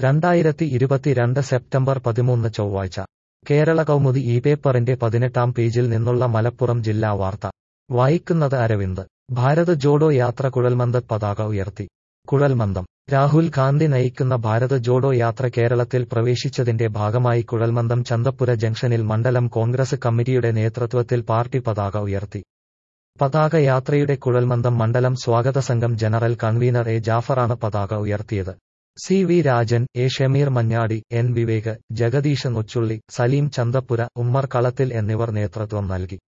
രണ്ടായിരത്തി ഇരുപത്തിരണ്ട് സെപ്റ്റംബർ പതിമൂന്ന് ചൊവ്വാഴ്ച കേരള കൗമുദി ഈ പേപ്പറിന്റെ പതിനെട്ടാം പേജിൽ നിന്നുള്ള മലപ്പുറം ജില്ലാ വാർത്ത വായിക്കുന്നത് അരവിന്ദ് ഭാരത് ജോഡോ യാത്ര കുഴൽമന്ദത്ത് പതാക ഉയർത്തി കുഴൽമന്ദം രാഹുൽ ഗാന്ധി നയിക്കുന്ന ഭാരത് ജോഡോ യാത്ര കേരളത്തിൽ പ്രവേശിച്ചതിന്റെ ഭാഗമായി കുഴൽമന്ദം ചന്തപ്പുര ജംഗ്ഷനിൽ മണ്ഡലം കോൺഗ്രസ് കമ്മിറ്റിയുടെ നേതൃത്വത്തിൽ പാർട്ടി പതാക ഉയർത്തി പതാക യാത്രയുടെ കുഴൽമന്ദം മണ്ഡലം സ്വാഗത സംഘം ജനറൽ കൺവീനർ എ ജാഫറാണ് പതാക ഉയർത്തിയത് C V Rajan A Shameer Manjadi N Vivek Jagadeesh Nochulli Saleem Chanthappura Ummer Kalathil എന്നിവർ നേതൃത്വം നൽകി